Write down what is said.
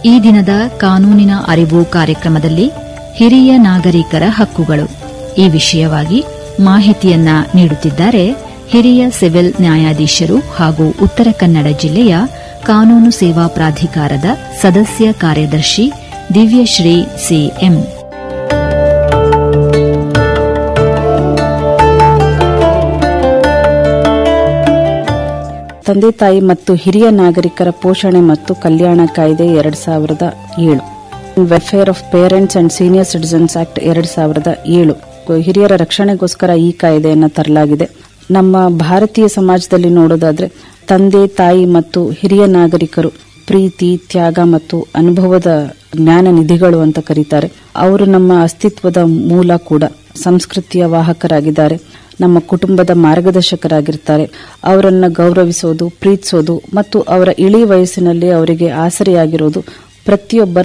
ಈ ದಿನದ ಕಾನೂನಿನ ಅರಿವು ಕಾರ್ಯಕ್ರಮದಲ್ಲಿ ಹಿರಿಯ ನಾಗರಿಕರ ಹಕ್ಕುಗಳು ಈ ವಿಷಯವಾಗಿ ಮಾಹಿತಿಯನ್ನ ನೀಡುತ್ತಿದ್ದಾರೆ ಹಿರಿಯ ಸಿವಿಲ್ ನ್ಯಾಯಾಧೀಶರು ಹಾಗೂ ಉತ್ತರ ಕನ್ನಡ ಜಿಲ್ಲೆಯ ಕಾನೂನು ಸೇವಾ ಪ್ರಾಧಿಕಾರದ ಸದಸ್ಯ ಕಾರ್ಯದರ್ಶಿ ದಿವ್ಯಶ್ರೀ ಸಿಎಂ ತಂದೆ ತಾಯಿ ಮತ್ತು ಹಿರಿಯ ನಾಗರಿಕರ ಪೋಷಣೆ ಮತ್ತು ಕಲ್ಯಾಣ ಕಾಯ್ದೆ ಎರಡ್ ಸಾವಿರದ ಏಳು welfare of parents and senior citizens act ಎರಡ್ ಸಾವಿರದ ಏಳು ಹಿರಿಯರ ರಕ್ಷಣೆಗೋಸ್ಕರ ಈ ಕಾಯ್ದೆಯನ್ನು ತರಲಾಗಿದೆ ನಮ್ಮ ಭಾರತೀಯ ಸಮಾಜದಲ್ಲಿ ನೋಡೋದಾದ್ರೆ ತಂದೆ ತಾಯಿ ಮತ್ತು ಹಿರಿಯ ನಾಗರಿಕರು ಪ್ರೀತಿ ತ್ಯಾಗ ಮತ್ತು ಅನುಭವದ ಜ್ಞಾನ ನಿಧಿಗಳು ಅಂತ ಕರೀತಾರೆ ಅವರು ನಮ್ಮ ಅಸ್ತಿತ್ವದ ಮೂಲ ಕೂಡ ಸಂಸ್ಕೃತಿಯ ವಾಹಕರಾಗಿದ್ದಾರೆ ನಮ್ಮ ಕುಟುಂಬದ ಮಾರ್ಗದರ್ಶಕರಾಗಿರ್ತಾರೆ ಅವರನ್ನ ಗೌರವಿಸೋದು ಪ್ರೀತಿಸೋದು ಮತ್ತು ಅವರ ಇಳಿ ವಯಸ್ಸಿನಲ್ಲಿ ಅವರಿಗೆ ಆಸರೆಯಾಗಿರೋದು ಪ್ರತಿಯೊಬ್ಬರ